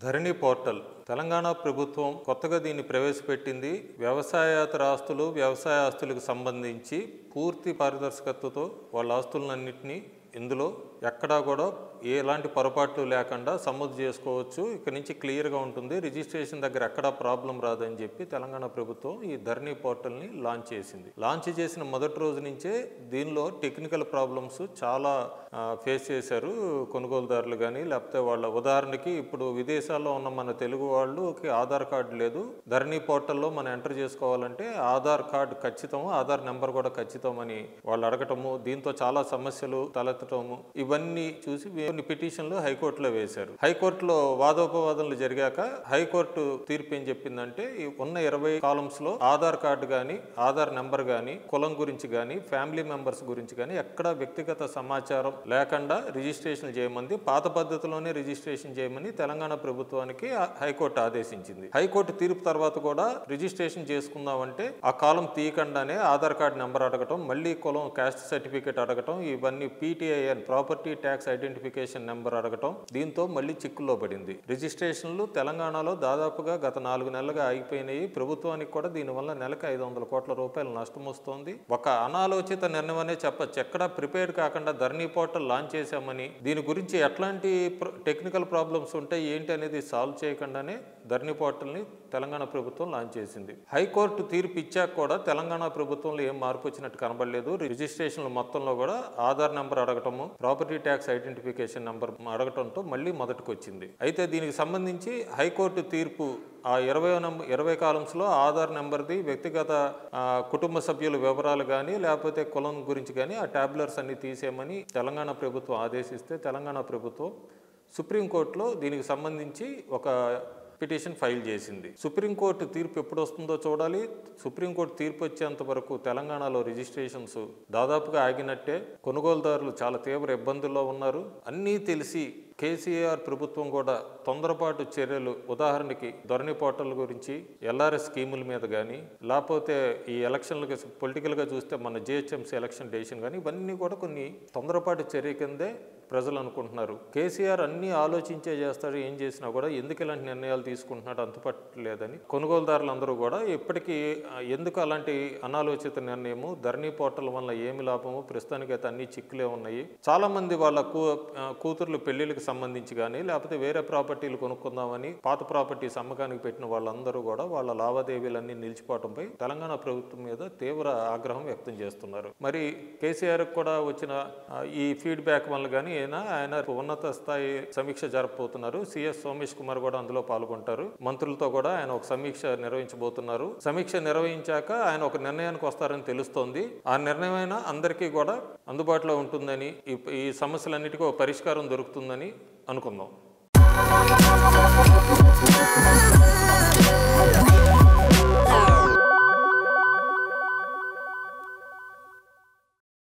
ధరణి portal Telangana ప్రభుత్వం కొత్తగా దీన్ని ప్రవేశపెట్టింది వ్యవసాయేతర ఆస్తులు వ్యవసాయ ఆస్తులకు సంబంధించి పూర్తి పారదర్శకతతో వాళ్ళ ఆస్తులన్నింటినీ ఇందులో ఎక్కడా కూడా ఎలాంటి పొరపాట్లు లేకుండా సమోదు చేసుకోవచ్చు ఇక్కడ నుంచి క్లియర్గా ఉంటుంది రిజిస్ట్రేషన్ దగ్గర ఎక్కడా ప్రాబ్లం రాదని చెప్పి తెలంగాణ ప్రభుత్వం ఈ ధరణి పోర్టల్ని లాంచ్ చేసింది లాంచ్ చేసిన మొదటి రోజు నుంచే దీనిలో టెక్నికల్ ప్రాబ్లమ్స్ చాలా ఫేస్ చేశారు కొనుగోలుదారులు కానీ లేకపోతే వాళ్ళ ఉదాహరణకి ఇప్పుడు విదేశాల్లో ఉన్న మన తెలుగు వాళ్ళకి ఆధార్ కార్డు లేదు ధరణి పోర్టల్లో మనం ఎంటర్ చేసుకోవాలంటే ఆధార్ కార్డు ఖచ్చితం ఆధార్ నెంబర్ కూడా ఖచ్చితం అని వాళ్ళు అడగటము దీంతో చాలా సమస్యలు తలెత్తటము ఇవన్నీ చూసి కొన్ని పిటిషన్లు హైకోర్టులో వేశారు హైకోర్టులో వాదోపవాదనలు జరిగాక హైకోర్టు తీర్పు ఏం చెప్పిందంటే ఈ ఉన్న ఇరవై కాలమ్స్ లో ఆధార్ కార్డు కానీ ఆధార్ నెంబర్ కానీ కులం గురించి కానీ ఫ్యామిలీ మెంబర్స్ గురించి కానీ ఎక్కడ వ్యక్తిగత సమాచారం లేకుండా రిజిస్ట్రేషన్ చేయమంది పాత పద్ధతిలోనే రిజిస్ట్రేషన్ చేయమని తెలంగాణ ప్రభుత్వానికి ఆ హైకోర్టు ఆదేశించింది హైకోర్టు తీర్పు తర్వాత కూడా రిజిస్ట్రేషన్ చేసుకుందామంటే ఆ కాలం తీయకుండానే ఆధార్ కార్డు నెంబర్ అడగటం మళ్ళీ కులం క్యాస్ట్ సర్టిఫికేట్ అడగటం ఇవన్నీ PTIN property tax identification number అడగటం దీంతో మళ్ళీ చిక్కుల్లో పడింది రిజిస్ట్రేషన్లు తెలంగాణలో దాదాపుగా గత నాలుగు నెలలుగా ఆగిపోయినాయి ప్రభుత్వానికి కూడా దీనివల్ల నెలకు ఐదు వందల కోట్ల రూపాయలు నష్టం వస్తోంది ఒక అనాలోచిత నిర్ణయం అనే చెప్పచ్చు ఎక్కడ ప్రిపేర్ కాకుండా ధరణి పోర్టల్ లాంచ్ చేశామని దీని గురించి ఎట్లాంటి టెక్నికల్ ప్రాబ్లమ్స్ ఉంటాయి ఏంటి అనేది సాల్వ్ చేయకుండానే ధరణి పోర్టల్ని తెలంగాణ ప్రభుత్వం లాంచ్ చేసింది హైకోర్టు తీర్పు ఇచ్చాక కూడా తెలంగాణ ప్రభుత్వంలో ఏం మార్పు వచ్చినట్టు కనబడలేదు రిజిస్ట్రేషన్ల మొత్తంలో కూడా ఆధార్ నెంబర్ అడగటము ప్రాపర్టీ ట్యాక్స్ ఐడెంటిఫికేషన్ నెంబర్ అడగటంతో మళ్ళీ మొదటికి వచ్చింది అయితే దీనికి సంబంధించి హైకోర్టు తీర్పు ఆ ఇరవై నంబర్ ఇరవై కాలమ్స్లో ఆధార్ నెంబర్ది వ్యక్తిగత ఆ, కుటుంబ సభ్యుల వివరాలు కానీ లేకపోతే కులం గురించి కానీ ఆ ట్యాబ్లెట్స్ అన్ని తీసేయమని తెలంగాణ ప్రభుత్వం ఆదేశిస్తే తెలంగాణ ప్రభుత్వం సుప్రీంకోర్టులో దీనికి సంబంధించి ఒక పిటిషన్ ఫైల్ చేసింది సుప్రీంకోర్టు తీర్పు ఎప్పుడు వస్తుందో చూడాలి సుప్రీంకోర్టు తీర్పు వచ్చేంత వరకు తెలంగాణలో రిజిస్ట్రేషన్స్ దాదాపుగా ఆగినట్టే కొనుగోలుదారులు చాలా తీవ్ర ఇబ్బందుల్లో ఉన్నారు అన్నీ తెలిసి కేసీఆర్ ప్రభుత్వం కూడా తొందరపాటు చర్యలు ఉదాహరణకి ధరణి పోర్టల్ గురించి ఎల్ఆర్ఎస్ స్కీముల మీద కానీ లేకపోతే ఈ ఎలక్షన్లకు పొలిటికల్గా చూస్తే మన జిహెచ్ఎంసీ ఎలక్షన్ డెసిషన్ కానీ ఇవన్నీ కూడా కొన్ని తొందరపాటు చర్య కిందే ప్రజలు అనుకుంటున్నారు కేసీఆర్ అన్ని ఆలోచించే చేస్తాడు ఏం చేసినా కూడా ఎందుకు ఇలాంటి నిర్ణయాలు తీసుకుంటున్నాడు అంతుపట్టలేదని కొనుగోలుదారులందరూ కూడా ఇప్పటికీ ఆ, ఎందుకు అలాంటి అనాలోచిత నిర్ణయము ధరణి పోర్టల్ వల్ల ఏమి లాభము ప్రస్తుతానికి అయితే అన్ని చిక్కులే ఉన్నాయి చాలా మంది వాళ్ళ కూ ఆ, కూతుర్లు పెళ్లిళ్ళకి సంబంధించి కానీ లేకపోతే వేరే ప్రాపర్టీలు కొనుక్కుందామని పాత ప్రాపర్టీస్ అమ్మకానికి పెట్టిన వాళ్ళందరూ కూడా వాళ్ళ లావాదేవీలన్నీ నిలిచిపోవడంపై తెలంగాణ ప్రభుత్వం మీద తీవ్ర ఆగ్రహం వ్యక్తం చేస్తున్నారు మరి కేసీఆర్ కూడా వచ్చిన ఆ, ఈ ఫీడ్బ్యాక్ వల్ల కానీ అయినా ఆయన ఉన్నత స్థాయి సమీక్ష జరపబోతున్నారు సిఎస్ సోమేష్ కుమార్ కూడా అందులో పాల్గొంటారు మంత్రులతో కూడా ఆయన ఒక సమీక్ష నిర్వహించబోతున్నారు సమీక్ష నిర్వహించాక ఆయన ఒక నిర్ణయానికి వస్తారని తెలుస్తోంది ఆ నిర్ణయం అయినా అందరికీ కూడా అందుబాటులో ఉంటుందని ఈ- ఈ సమస్యలన్నిటికీ ఒక పరిష్కారం దొరుకుతుందని అనుకుందాం